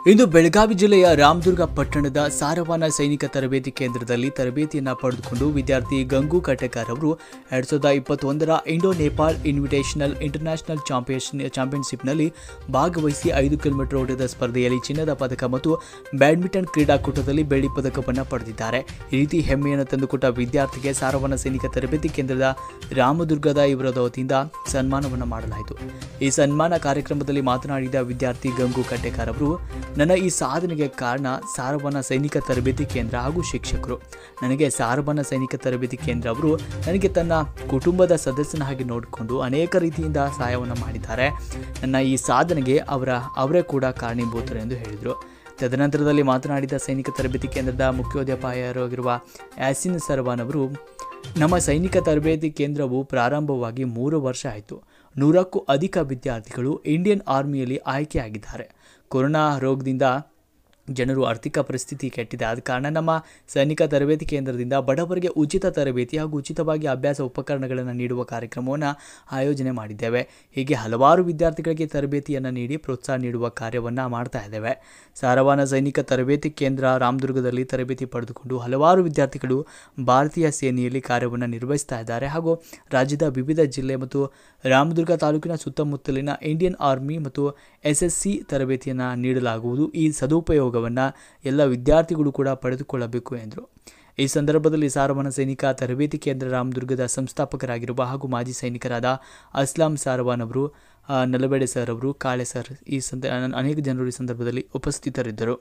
ಇಂದು ಬೆಳಗಾವಿ ಜಿಲ್ಲೆಯ ರಾಮದುರ್ಗ ಪಟ್ಟಣದ ಸಾರವಾನ ಸೈನಿಕ ತರಬೇತಿ ಕೇಂದ್ರದಲ್ಲಿ ತರಬೇತಿಯನ್ನು ಪಡೆದುಕೊಂಡು ವಿದ್ಯಾರ್ಥಿ ಗಂಗು ಕಟೆಕರ್ ಅವರು ಎರಡ್ ಸಾವಿರದ ಇಪ್ಪತ್ತೊಂದರ Indo Nepal invitational international champion ಚಾಂಪಿಯನ್ಶಿಪ್ನಲ್ಲಿ ಭಾಗವಹಿಸಿ ಐದು ಕಿಲೋಮೀಟರ್ ಓಟದ ಸ್ಪರ್ಧೆಯಲ್ಲಿ ಚಿನ್ನದ ಪದಕ ಮತ್ತು ಬ್ಯಾಡ್ಮಿಂಟನ್ ಕ್ರೀಡಾಕೂಟದಲ್ಲಿ ಬೆಳ್ಳಿ ಪದಕವನ್ನು ಪಡೆದಿದ್ದಾರೆ ಈ ರೀತಿ ಹೆಮ್ಮೆಯನ್ನು ತಂದುಕೊಟ್ಟ ವಿದ್ಯಾರ್ಥಿಗೆ ಸಾರವಾನ ಸೈನಿಕ ತರಬೇತಿ ಕೇಂದ್ರದ ರಾಮದುರ್ಗದ ಇವರದ ವತಿಯಿಂದ ಸನ್ಮಾನವನ್ನು ಮಾಡಲಾಯಿತು ಈ ಸನ್ಮಾನ ಕಾರ್ಯಕ್ರಮದಲ್ಲಿ ಮಾತನಾಡಿದ ವಿದ್ಯಾರ್ಥಿ ಗಂಗು ಕಟ್ಟೆಕರ್ ಅವರು ನನ್ನ ಈ ಸಾಧನೆಗೆ ಕಾರಣ ಸಾರವನ ಸೈನಿಕ ತರಬೇತಿ ಕೇಂದ್ರ ಹಾಗೂ ಶಿಕ್ಷಕರು ನನಗೆ ಸಾರವನ ಸೈನಿಕ ತರಬೇತಿ ಕೇಂದ್ರ ಅವರು ನನಗೆ ತನ್ನ ಕುಟುಂಬದ ಸದಸ್ಯನ ಹಾಗೆ ನೋಡಿಕೊಂಡು ಅನೇಕ ರೀತಿಯಿಂದ ಸಹಾಯವನ್ನು ಮಾಡಿದ್ದಾರೆ ನನ್ನ ಈ ಸಾಧನೆಗೆ ಅವರ ಅವರೇ ಕೂಡ ಕಾರಣೀಭೂತರು ಎಂದು ಹೇಳಿದರು ತದನಂತರದಲ್ಲಿ ಮಾತನಾಡಿದ ಸೈನಿಕ ತರಬೇತಿ ಕೇಂದ್ರದ ಮುಖ್ಯೋಧ್ಯಾಪಕರಾಗಿರುವ ಯಾಸಿನ್ ಸರ್ವಾನ್ ಅವರು ನಮ್ಮ ಸೈನಿಕ ತರಬೇತಿ ಕೇಂದ್ರವು ಪ್ರಾರಂಭವಾಗಿ ಮೂರು ವರ್ಷ ಆಯಿತು ನೂರಕ್ಕೂ ಅಧಿಕ ವಿದ್ಯಾರ್ಥಿಗಳು ಇಂಡಿಯನ್ ಆರ್ಮಿಯಲ್ಲಿ ಆಯ್ಕೆಯಾಗಿದ್ದಾರೆ ಕೊರೋನಾ ರೋಗದಿಂದ ಜನರು ಆರ್ಥಿಕ ಪರಿಸ್ಥಿತಿ ಕೆಟ್ಟಿದೆ ಆದ ಕಾರಣ ನಮ್ಮ ಸೈನಿಕ ತರಬೇತಿ ಕೇಂದ್ರದಿಂದ ಬಡವರಿಗೆ ಉಚಿತ ತರಬೇತಿ ಹಾಗೂ ಉಚಿತವಾಗಿ ಅಭ್ಯಾಸ ಉಪಕರಣಗಳನ್ನು ನೀಡುವ ಕಾರ್ಯಕ್ರಮವನ್ನು ಆಯೋಜನೆ ಮಾಡಿದ್ದೇವೆ ಹೀಗೆ ಹಲವಾರು ವಿದ್ಯಾರ್ಥಿಗಳಿಗೆ ತರಬೇತಿಯನ್ನು ನೀಡಿ ಪ್ರೋತ್ಸಾಹ ನೀಡುವ ಕಾರ್ಯವನ್ನು ಮಾಡ್ತಾ ಇದ್ದೇವೆ ಸಾರವಾನ ಸೈನಿಕ ತರಬೇತಿ ಕೇಂದ್ರ ರಾಮದುರ್ಗದಲ್ಲಿ ತರಬೇತಿ ಪಡೆದುಕೊಂಡು ಹಲವಾರು ವಿದ್ಯಾರ್ಥಿಗಳು ಭಾರತೀಯ ಸೇನೆಯಲ್ಲಿ ಕಾರ್ಯವನ್ನು ನಿರ್ವಹಿಸ್ತಾ ಇದ್ದಾರೆ ಹಾಗೂ ರಾಜ್ಯದ ವಿವಿಧ ಜಿಲ್ಲೆ ಮತ್ತು ರಾಮದುರ್ಗ ತಾಲೂಕಿನ ಸುತ್ತಮುತ್ತಲಿನ ಇಂಡಿಯನ್ ಆರ್ಮಿ ಮತ್ತು ಎಸ್ ಎಸ್ ಸಿ ತರಬೇತಿಯನ್ನು ನೀಡಲಾಗುವುದು ಈ ಸದುಪಯೋಗವನ್ನು ಎಲ್ಲ ವಿದ್ಯಾರ್ಥಿಗಳು ಕೂಡ ಪಡೆದುಕೊಳ್ಳಬೇಕು ಎಂದರು ಈ ಸಂದರ್ಭದಲ್ಲಿ ಸಾರವನ ಸೈನಿಕ ತರಬೇತಿ ಕೇಂದ್ರ ರಾಮದುರ್ಗದ ಸಂಸ್ಥಾಪಕರಾಗಿರುವ ಹಾಗೂ ಮಾಜಿ ಸೈನಿಕರಾದ ಅಸ್ಲಾಂ ಸಾರವಾನ್ ಅವರು ಆ, ನಲಬೇಡೆ ಸರ್ ಅವರು ಕಾಳೆ ಸರ್ ಈ ಸಂದ ಅನೇಕ ಜನರು ಈ ಸಂದರ್ಭದಲ್ಲಿ ಉಪಸ್ಥಿತರಿದ್ದರು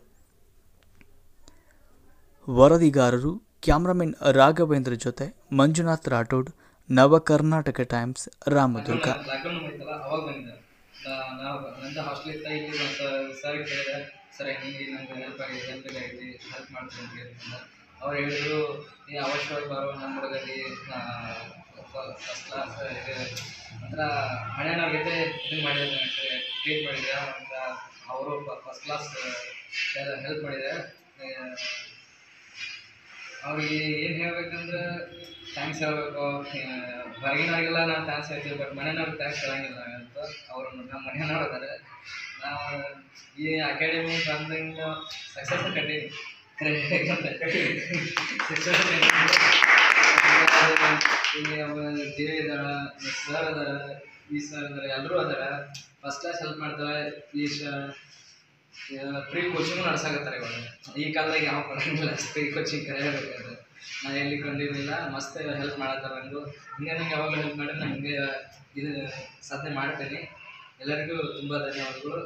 ವರದಿಗಾರರು ಕ್ಯಾಮ್ರಾಮನ್ ರಾಘವೇಂದ್ರ ಜೊತೆ ಮಂಜುನಾಥ್ ರಾಠೋಡ್ ನವ ಕರ್ನಾಟಕ ಟೈಮ್ಸ್ ರಾಮದುರ್ಗ ಲಾಕ್ಡೌನ್ ಮುಗಿತಲ್ಲ ಅವಾಗ ಬಂದಿದ್ದೆ ನಾ- ನಾವು ನಂದು ಹಾಸ್ಟೆಲ್ ಇತ್ತ ಇಲ್ಲಿ ಒಂದು ಸರ್ ಕೇಳಿದೆ ಸರ್ ಹಿಂಗೆ ನಂಗೆ ಹೆಲ್ಪ್ ಆಗಿದೆ ಹೆಲ್ಪ್ ಬೇಕಾಗಿದೆ ಹೆಲ್ಪ್ ಮಾಡ್ತೀನಿ ಅಂತ ಹೇಳಿದ್ರಿಂದ ಅವ್ರು ಹೇಳಿದ್ರು ನೀ ಅವಶ್ಯವಾಗಿ ಬರೋ ನಮ್ಮ ಹುಡುಗಲ್ಲಿ ಫಸ್ಟ್ ಕ್ಲಾಸ್ ಇದು ಅಂದ್ರೆ ಮನೆಯವ್ರ ಜೊತೆ ಇದು ಮಾಡಿದ್ರೆ ಟ್ರೀಟ್ ಮಾಡಿದ್ರೆ ಅಂತ ಅವರು ಫಸ್ಟ್ ಕ್ಲಾಸ್ ಹೆಲ್ಪ್ ಮಾಡಿದ್ದಾರೆ ಅವ್ರಿಗೆ ಏನು ಹೇಳ್ಬೇಕಂದ್ರೆ ಥ್ಯಾಂಕ್ಸ್ ಹೇಳ್ಬೇಕು ಹೊರಗಿನವ್ರಿಗೆಲ್ಲ ನಾನು ಥ್ಯಾಂಕ್ಸ್ ಹೇಳ್ತೀವಿ ಬಟ್ ಮನೆಯವ್ರಿಗೆ ಥ್ಯಾಂಕ್ಸ್ ಹೇಳಂಗಿಲ್ಲ ಅಂತ ಅವರು ನಮ್ಮ ಮನೆಯವ್ರು ಅದಾರೆ ನಾವು ಈ ಅಕಾಡೆಮಿ ಬಂದಿಂದ ಸಕ್ಸಸ್ ಕಟ್ಟಿ ಸಕ್ಸಸ್ ದೇವಿ ಇದಾರ ಸರ್ ಅದಾರ ಈ ಸರ್ ಅದಾರ ಎಲ್ಲರೂ ಅದಾರ ಫಸ್ಟ್ ಕ್ಲಾಸ್ ಹೆಲ್ಪ್ ಮಾಡ್ತಾರೆ ಈ ಶ ಫ್ರೀ ಕೋಚಿಂಗ್ ನಡ್ಸಾಕತ್ತಾರೆ ಇವಾಗ ಈ ಕಾಲದಾಗ ಯಾವ ಕೊಡಂಗಿಲ್ಲ ಫ್ರೀ ಕೋಚಿಂಗ್ ಕರೆಯಬೇಕಾದ್ರೆ ನಾ ಎಲ್ಲಿ ಕಂಡಿರಲಿಲ್ಲ ಮಸ್ತ್ ಹೆಲ್ಪ್ ಮಾಡತ್ತಾರ ನಂದು ಹಿಂಗೆ ನಂಗೆ ಯಾವಾಗ ಹೆಲ್ಪ್ ಮಾಡಿ ನಾನು ಹಿಂಗೆ ಇದು ಸಾಧನೆ ಮಾಡ್ತೇನೆ ಎಲ್ಲರಿಗೂ ತುಂಬ ಧನ್ಯವಾದಗಳು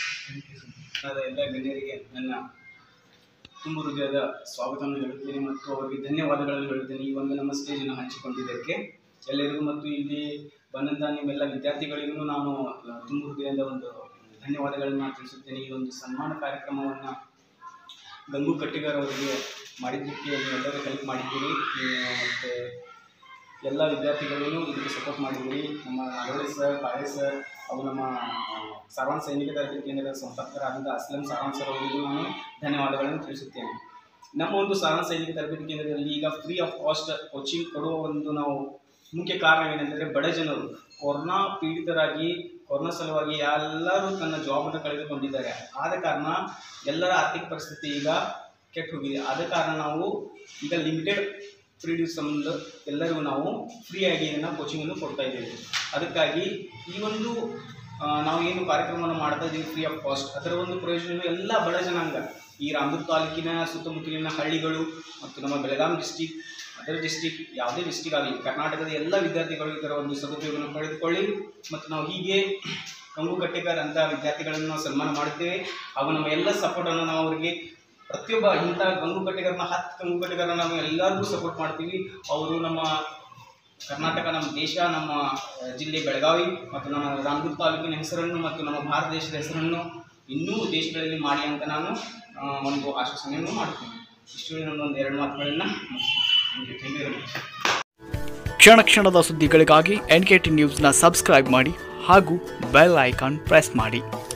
ಆದ ಎಲ್ಲ ಗಣ್ಯರಿಗೆ ನನ್ನ ತುಂಬ ಹೃದಯದ ಸ್ವಾಗತವನ್ನು ಹೇಳುತ್ತೇನೆ ಮತ್ತು ಅವರಿಗೆ ಧನ್ಯವಾದಗಳನ್ನು ಹೇಳುತ್ತೇನೆ ಈ ಒಂದು ನಮ್ಮ ಸ್ಟೇಜನ್ನು ಹಂಚಿಕೊಂಡಿದ್ದಕ್ಕೆ ಎಲ್ಲರಿಗೂ ಮತ್ತು ಇಲ್ಲಿ ಬಂದಂಥ ನಿಮ್ಮೆಲ್ಲ ವಿದ್ಯಾರ್ಥಿಗಳಿಗೂ ನಾನು ಅಹ್, ತುಂಬ ಹೃದಯದ ಒಂದು ಧನ್ಯವಾದಗಳನ್ನು ತಿಳಿಸುತ್ತೇನೆ ಈ ಒಂದು ಸನ್ಮಾನ ಕಾರ್ಯಕ್ರಮವನ್ನು ಗಂಗು ಕಟ್ಟಿಗಾರ್ ಅವರಿಗೆ ಮಾಡಿದ್ದಕ್ಕೆ ನೀವೆಲ್ಲರೂ ಹೆಲ್ಪ್ ಮಾಡಿದ್ದೀರಿ ಮತ್ತು ಎಲ್ಲ ವಿದ್ಯಾರ್ಥಿಗಳಿಗೂ ಇದಕ್ಕೆ ಸಪೋರ್ಟ್ ಮಾಡಿದ್ದೀರಿ ನಮ್ಮ ನಾಡೋಳಿ ಸರ್ ಕಾಳೆ ಸರ್ ಹಾಗೂ ನಮ್ಮ ಆ, ಸಾರ್ವಾನ್ ಸೈನಿಕ ತರಬೇತಿ ಕೇಂದ್ರದ ಸಂಪರ್ಕರಾದಂಥ ಅಸ್ಲಂ ಸಾರ್ವಾನ್ ಸರ್ ಅವರಿಗೂ ನಾನು ಧನ್ಯವಾದಗಳನ್ನು ತಿಳಿಸುತ್ತೇನೆ ನಮ್ಮ ಒಂದು ಸಾರ್ವಾನ್ ಸೈನಿಕ ತರಬೇತಿ ಕೇಂದ್ರದಲ್ಲಿ ಈಗ ಫ್ರೀ ಆಫ್ ಕಾಸ್ಟ್ ಕೋಚಿಂಗ್ ಕೊಡುವ ಒಂದು ನಾವು ಮುಖ್ಯ ಕಾರಣ ಏನೆಂದರೆ ಬಡ ಜನರು ಕೊರೋನಾ ಪೀಡಿತರಾಗಿ ಕೊರೋನಾ ಸಲುವಾಗಿ ಎಲ್ಲರೂ ತನ್ನ ಜಾಬನ್ನು ಕಳೆದುಕೊಂಡಿದ್ದಾರೆ ಆದ ಕಾರಣ ಎಲ್ಲರ ಆರ್ಥಿಕ ಪರಿಸ್ಥಿತಿ ಈಗ ಕೆಟ್ಟು ಹೋಗಿದೆ ಆದ ಕಾರಣ ನಾವು ಈಗ ಲಿಮಿಟೆಡ್ ಫ್ರೀ ಸಂಬಂಧ ಎಲ್ಲರಿಗೂ ನಾವು ಫ್ರೀಯಾಗಿ ಇದನ್ನು ಕೋಚಿಂಗನ್ನು ಕೊಡ್ತಾ ಇದ್ದೇವೆ ಅದಕ್ಕಾಗಿ ಈ ಒಂದು ಆ, ನಾವು ಏನು ಕಾರ್ಯಕ್ರಮವನ್ನು ಮಾಡ್ತಾ ಇದ್ದೀವಿ ಫ್ರೀ ಆಫ್ ಕಾಸ್ಟ್ ಅದರ ಒಂದು ಪ್ರಯೋಜನ ಎಲ್ಲ ಬಡ ಜನಾಂಗ ಈ ರಾಮದುರ್ಗ ತಾಲೂಕಿನ ಸುತ್ತಮುತ್ತಲಿನ ಹಳ್ಳಿಗಳು ಮತ್ತು ನಮ್ಮ ಬೆಳಗಾಂ ಡಿಸ್ಟಿಕ್ ಅದರ್ ಡಿಸ್ಟಿಕ್ ಯಾವುದೇ ಡಿಸ್ಟಿಕ್ ಆಗಲಿ ಕರ್ನಾಟಕದ ಎಲ್ಲ ವಿದ್ಯಾರ್ಥಿಗಳು ಇದರ ಒಂದು ಸದುಪಯೋಗವನ್ನು ಪಡೆದುಕೊಳ್ಳಿ ಮತ್ತು ನಾವು ಹೀಗೆ ಕಂಗು ಕಟ್ಟೆಗಾರ ಅಂತ ವಿದ್ಯಾರ್ಥಿಗಳನ್ನು ನಾವು ಸನ್ಮಾನ ಮಾಡುತ್ತೇವೆ ಹಾಗೂ ನಮ್ಮ ಎಲ್ಲ ಸಪೋರ್ಟನ್ನು ನಾವು ಅವರಿಗೆ ಪ್ರತಿಯೊಬ್ಬ ಇಂಥ ಗಂಗು ಕಟ್ಟೆಗಾರನ ಹತ್ತು ಗಂಗು ಕಟ್ಟೆಗಾರನ ನಾವು ಎಲ್ಲರಿಗೂ ಸಪೋರ್ಟ್ ಮಾಡ್ತೀವಿ ಅವರು ನಮ್ಮ ಕರ್ನಾಟಕ ನಮ್ಮ ದೇಶ ನಮ್ಮ ಆ, ಜಿಲ್ಲೆ ಬೆಳಗಾವಿ ಮತ್ತು ನಮ್ಮ ರಾಮದುರ್ಗ ತಾಲೂಕಿನ ಹೆಸರನ್ನು ಮತ್ತು ನಮ್ಮ ಭಾರತ ದೇಶದ ಹೆಸರನ್ನು ಇನ್ನೂ ದೇಶಗಳಲ್ಲಿ ಮಾಡಿ ಅಂತ ನಾನು ಆ, ಒಂದು ಆಶ್ವಾಸನೆಯನ್ನು ಮಾಡ್ತೀನಿ ಇಷ್ಟು ನನ್ನ ಒಂದು ಎರಡು ಮಾತುಗಳನ್ನು thank you thank you very much ಕ್ಷಣ ಕ್ಷಣದ ಸುದ್ದಿಗಳಿಗಾಗಿ ಎನ್ ಕೆ ಟಿ ನ್ಯೂಸ್ನ ಸಬ್ಸ್ಕ್ರೈಬ್ ಮಾಡಿ ಹಾಗೂ ಬೆಲ್ ಐಕಾನ್ ಪ್ರೆಸ್ ಮಾಡಿ